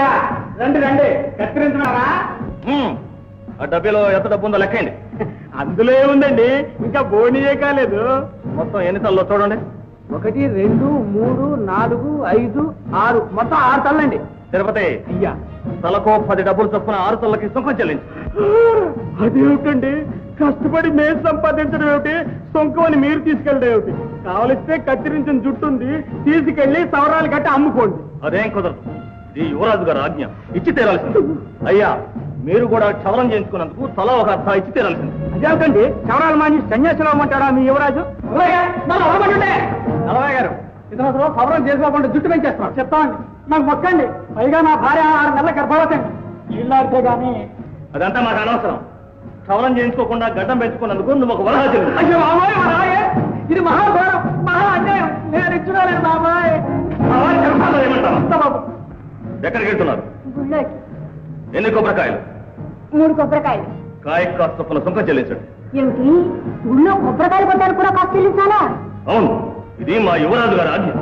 అయ్యా రండి రండి కత్తిరించున్నారా హ్మ్. ఆ డబ్బీలో ఎంత డబ్బు ఉందో లెక్కండి అందులో ఏముందండి ఇంకా బోనియే కాలేదు మొత్తం ఎన్ని తల్లో చూడండి ఒకటి రెండు మూడు నాలుగు ఐదు ఆరు మొత్తం ఆరు తల్లండి తిరుపతి అయ్యా తలకో పది డబ్బులు చొప్పున ఆరు తల్లకి సుఖం చెల్లించు అదేమిటండి కష్టపడి మేము సంపాదించడం ఏమిటి సొంకం అని మీరు తీసుకెళ్ళడం ఏమిటి కావలిస్తే కత్తిరించిన జుట్టు ఉంది తీసుకెళ్లి సవరాలు కట్టి అమ్ముకోండి అదేం కుదరదు ఇది యువరాజు గారు ఆజ్ఞ ఇచ్చి తీరాల్సింది అయ్యా మీరు కూడా క్షవరం చేయించుకున్నందుకు తల ఒక అర్థ ఇచ్చి తీరాల్సింది అదేమిటండి సవరాలు మాని సన్యాసులు అమ్మంటాడా మీ యువరాజు నలభై గారు ఇతను అసలు సవరం చేసుకోకుండా జుట్టు పెంచేస్తున్నాడు చెప్తామండి నాకు మొక్కండి పైగా నా భార్య ఆరు నెలల గర్భవతి ఇల్లాడితే గానీ అదంతా మాకు అనవసరం క్షవరం చేయించుకోకుండా గడ్డం పెంచుకున్నందుకు నువ్వు ఒక వరహ చెల్లించు. అయ్యో బాబాయ్ బాబాయ్ ఇది మహాఘోరం మహా అన్యాయం నేను ఇచ్చుకోలేదు బాబాయ్ అలా చెప్పాలా ఏమంటావా? వస్తా బాబు ఎక్కడికి వెళ్తున్నారు గుళ్ళోకి ఎన్ని కొబ్బరికాయలు మూడు కొబ్బరికాయలు కాయ కాస్త చొప్పున సుఖం చెల్లించండి ఏమిటి గుళ్ళో కొబ్బరికాయలు కొట్టారు కూడా కాస్త చెల్లించాలా అవును ఇది మా యువరాజు గారి ఆజ్ఞ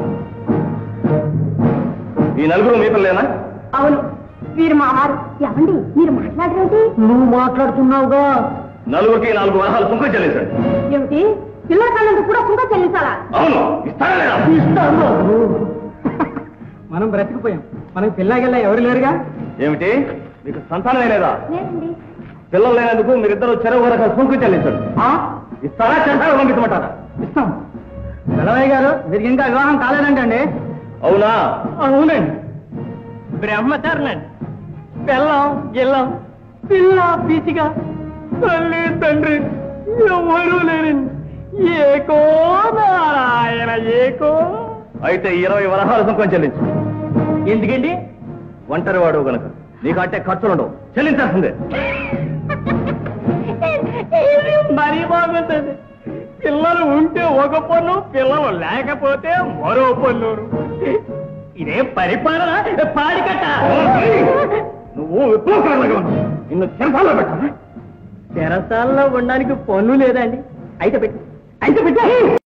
ఈ నలుగురు మీ పిల్లేనా అవును వీరు మా వారు ఎవండి మీరు మాట్లాడరేమిటి నువ్వు మాట్లాడుతున్నావుగా నలుగురికి నాలుగు వరహాలు సుఖం చెల్లించండి ఏమిటి పిల్లల కళ్ళందుకు కూడా సుఖం చెల్లించాలా అవును ఇస్తారా లేదా ఇస్తాను మనం బ్రతికిపోయాం మనకి పిల్లగిల్ల ఎవరు లేరుగా ఏమిటి మీకు సంతానమే లేదా లేదండి పిల్లలు లేనందుకు మీరిద్దరు చెరువు వరకు సుంకు చెల్లించండి ఆ? ఇస్తారా చెంటారా పంపించమంటారా ఇస్తాం నలభై గారు మీరు ఇంకా వివాహం కాలేదంటండి అవునా అవునండి బ్రహ్మచారులండి పిల్లం గిల్లం పిల్ల పీచిగా తల్లి తండ్రి ఎవరు లేరండి ఏకో నారాయణ ఏకో అయితే ఇరవై వరహాలు సుంకం చెల్లించు ఎందుకండి ఒంటరి వాడు గనక నీకు అంటే ఖర్చులుండవు చెల్లించాల్సిందే మరీ బాగుంటుంది పిల్లలు ఉంటే ఒక పన్ను పిల్లలు లేకపోతే మరో పన్ను ఇదే పరిపాలన పాడికట్ట నువ్వు విప్లవకారులుగా ఉన్నావు నిన్ను చెరసాల్లో పెట్టాలా చెరసాల్లో ఉండడానికి పన్ను లేదండి అయితే పెట్టి అయితే పెట్టా